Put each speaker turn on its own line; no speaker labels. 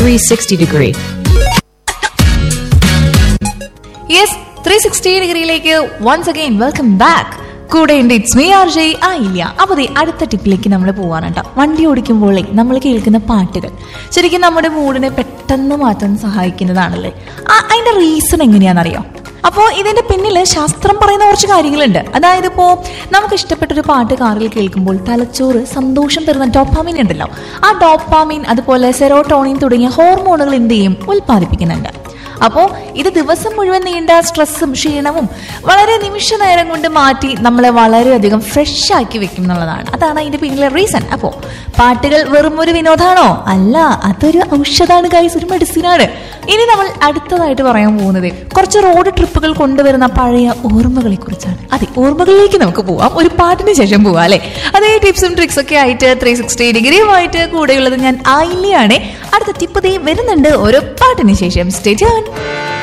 360 degree.
Yes three sixty ഡിഗ്രിയിലേക്ക് once again welcome back കൂടെ ഉണ്ട് ഇറ്റ്സ് മീ ആർ ജയ് ആ ഇല്ല അപ്പൊ ദേ അടുത്ത ടിപ്പിലേക്ക് നമ്മൾ പോവാണ് കേട്ടോ വണ്ടി ഓടിക്കുമ്പോഴേ നമ്മൾ കേൾക്കുന്ന പാട്ടുകൾ ശരിക്കും നമ്മുടെ മൂഡിനെ പെട്ടെന്ന് മാറ്റാൻ സഹായിക്കുന്നതാണല്ലേ ആ അതിന്റെ റീസൺ എങ്ങനെയാണെന്നറിയോ അപ്പോൾ ഇതിന്റെ പിന്നിൽ ശാസ്ത്രം പറയുന്ന കുറച്ച് കാര്യങ്ങളുണ്ട് അതായത് ഇപ്പോൾ നമുക്ക് ഇഷ്ടപ്പെട്ട ഒരു പാട്ട് കാറിൽ കേൾക്കുമ്പോൾ തലച്ചോറ് സന്തോഷം തരുന്ന ഡോപ്പാമിൻ ഉണ്ടല്ലോ ആ ഡോപ്പാമിൻ അതുപോലെ സെറോട്ടോണിൻ തുടങ്ങിയ ഹോർമോണുകൾ എന്ത് ചെയ്യും ഉൽപ്പാദിപ്പിക്കുന്നുണ്ട് അപ്പോൾ ഇത് ദിവസം മുഴുവൻ നീണ്ട സ്ട്രെസ്സും ക്ഷീണവും വളരെ നിമിഷ നേരം കൊണ്ട് മാറ്റി നമ്മളെ വളരെയധികം ഫ്രഷ് ആക്കി വെക്കും എന്നുള്ളതാണ് അതാണ് അതിന്റെ പിന്നിലെ റീസൺ അപ്പോൾ പാട്ടുകൾ വെറും ഒരു വിനോദമാണോ അല്ല അതൊരു ഔഷധമാണ് ഗൈസ് ഒരു മെഡിസിനാണ് ഇനി നമ്മൾ അടുത്തതായിട്ട് പറയാൻ പോകുന്നത് കുറച്ച് റോഡ് ട്രിപ്പുകൾ കൊണ്ടുവരുന്ന പഴയ ഓർമ്മകളെ കുറിച്ചാണ് അതെ ഓർമ്മകളിലേക്ക് നമുക്ക് പോവാം ഒരു പാട്ടിന് ശേഷം പോവാം അല്ലെ അതേ ടിപ്സും ട്രിക്സ് ഒക്കെ ആയിട്ട് ത്രീ സിക്സ്റ്റി ഡിഗ്രിയുമായിട്ട് കൂടെയുള്ളത് ഞാൻ ആയില്യാണ് അടുത്ത ടിപ്പ് ദേ വരുന്നുണ്ട് ഓരോ പാട്ടിന് ശേഷം സ്റ്റേ